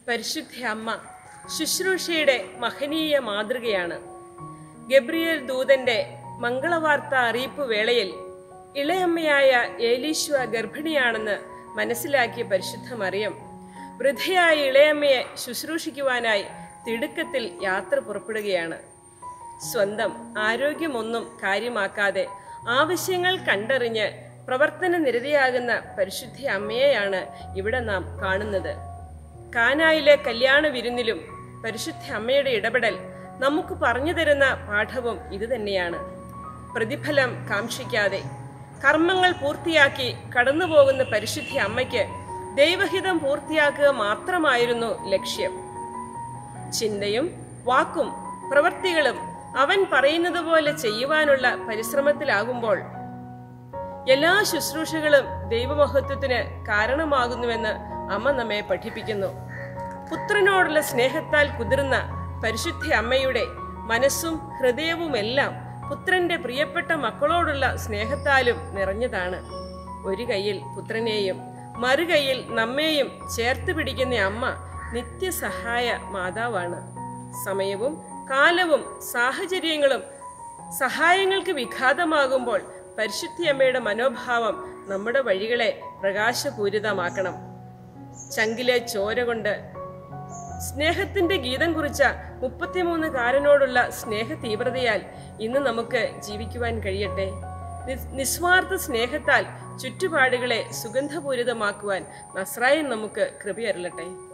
പരിശുദ്ധ അമ്മ ശുശ്രൂഷയുടെ മഹനീയ മാതൃകയാണ് ഗബ്രിയേൽ ദൂതന്റെ മംഗളവാർത്ത അറിയിപ്പ് വേളയിൽ ഇളയമ്മയായ ഏലീശ്വ ഗർഭിണിയാണെന്ന് മനസ്സിലാക്കിയ പരിശുദ്ധ മറിയം വൃദ്ധയായ ഇളയമ്മയെ ശുശ്രൂഷിക്കുവാനായി തിടുക്കത്തിൽ യാത്ര പുറപ്പെടുകയാണ് സ്വന്തം ആരോഗ്യമൊന്നും കാര്യമാക്കാതെ ആവശ്യങ്ങൾ കണ്ടറിഞ്ഞ് പ്രവർത്തന നിരതയാകുന്ന പരിശുദ്ധ അമ്മയെയാണ് ഇവിടെ നാം കാണുന്നത് കാനായിലെ കല്യാണ വിരുന്നിലും പരിശുദ്ധ അമ്മയുടെ ഇടപെടൽ നമുക്ക് പറഞ്ഞു തരുന്ന പാഠവും ഇതുതന്നെയാണ് പ്രതിഫലം കാക്ഷിക്കാതെ കർമ്മങ്ങൾ പൂർത്തിയാക്കി കടന്നുപോകുന്ന പരിശുദ്ധ അമ്മയ്ക്ക് ദൈവഹിതം പൂർത്തിയാക്കുക മാത്രമായിരുന്നു ലക്ഷ്യം ചിന്തയും വാക്കും പ്രവൃത്തികളും അവൻ പറയുന്നത് പോലെ ചെയ്യുവാനുള്ള പരിശ്രമത്തിലാകുമ്പോൾ എല്ലാ ശുശ്രൂഷകളും ദൈവമഹത്വത്തിന് കാരണമാകുന്നുവെന്ന് അമ്മ നമ്മെ പഠിപ്പിക്കുന്നു പുത്രനോടുള്ള സ്നേഹത്താൽ കുതിർന്ന പരിശുദ്ധ അമ്മയുടെ മനസ്സും ഹൃദയവുമെല്ലാം പുത്രന്റെ പ്രിയപ്പെട്ട മക്കളോടുള്ള സ്നേഹത്താലും നിറഞ്ഞതാണ് ഒരു കൈയിൽ പുത്രനെയും മറുകൈയിൽ നമ്മെയും ചേർത്ത് പിടിക്കുന്ന അമ്മ നിത്യസഹായ മാതാവാണ് സമയവും കാലവും സാഹചര്യങ്ങളും സഹായങ്ങൾക്ക് വിഘാതമാകുമ്പോൾ പരിശുദ്ധി അമ്മയുടെ മനോഭാവം നമ്മുടെ വഴികളെ പ്രകാശപൂരിതമാക്കണം ചങ്കിലെ ചോര കൊണ്ട് സ്നേഹത്തിന്റെ ഗീതം കുറിച്ച മുപ്പത്തിമൂന്നുകാരനോടുള്ള സ്നേഹ തീവ്രതയാൽ ഇന്ന് നമുക്ക് ജീവിക്കുവാൻ കഴിയട്ടെ നി- നിസ്വാർത്ഥ സ്നേഹത്താൽ ചുറ്റുപാടുകളെ സുഗന്ധപൂരിതമാക്കുവാൻ നസ്രായൻ നമുക്ക് കൃപയരലട്ടെ